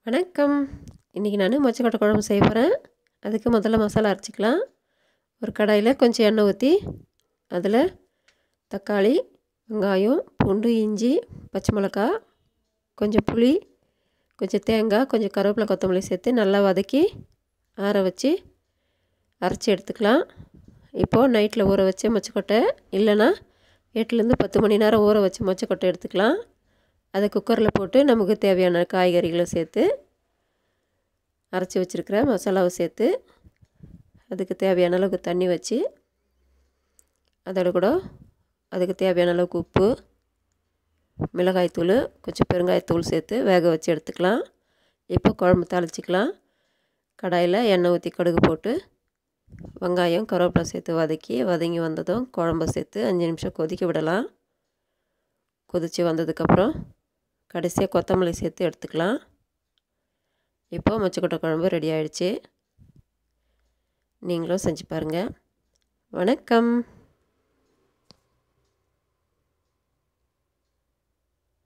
வணக்கம் இன்றைக்கி நான் மொச்சக்கொட்டை குழம்பு செய்ய போகிறேன் அதுக்கு முதல்ல மசாலா அரைச்சிக்கலாம் ஒரு கடாயில் கொஞ்சம் எண்ணெய் ஊற்றி அதில் தக்காளி வெங்காயம் பூண்டு இஞ்சி பச்சை மிளகா கொஞ்சம் புளி கொஞ்சம் தேங்காய் கொஞ்சம் கருவேப்பிலை கொத்தமல்லி சேர்த்து நல்லா வதக்கி ஆற வச்சு அரைச்சி எடுத்துக்கலாம் இப்போது நைட்டில் ஊற வச்ச மொச்சக்கொட்டை இல்லைன்னா எட்டுலேருந்து பத்து மணி நேரம் ஊற வச்ச மொச்சக்கொட்டை எடுத்துக்கலாம் அதை குக்கரில் போட்டு நமக்கு தேவையான காய்கறிகளை சேர்த்து அரைச்சி வச்சுருக்கிற மசாலாவை சேர்த்து அதுக்கு தேவையான அளவுக்கு தண்ணி வச்சு அதோட கூட அதுக்கு தேவையான அளவுக்கு உப்பு மிளகாய்த்தூள் கொஞ்சம் பெருங்காயத்தூள் சேர்த்து வேக வச்சு எடுத்துக்கலாம் இப்போ குழம்பு தாளிச்சிக்கலாம் கடாயில் எண்ணெய் ஊற்றி கடுகு போட்டு வெங்காயம் கருவேப்பிலை சேர்த்து வதக்கி வதங்கி வந்ததும் குழம்ப சேர்த்து அஞ்சு நிமிஷம் கொதிக்க விடலாம் கொதித்து வந்ததுக்கப்புறம் கடைசியாக கொத்தமல்லி சேர்த்து எடுத்துக்கலாம் இப்போ மொச்சக்கொட்டை குழம்பு ரெடி ஆகிடுச்சு நீங்களும் செஞ்சு பாருங்கள் வணக்கம்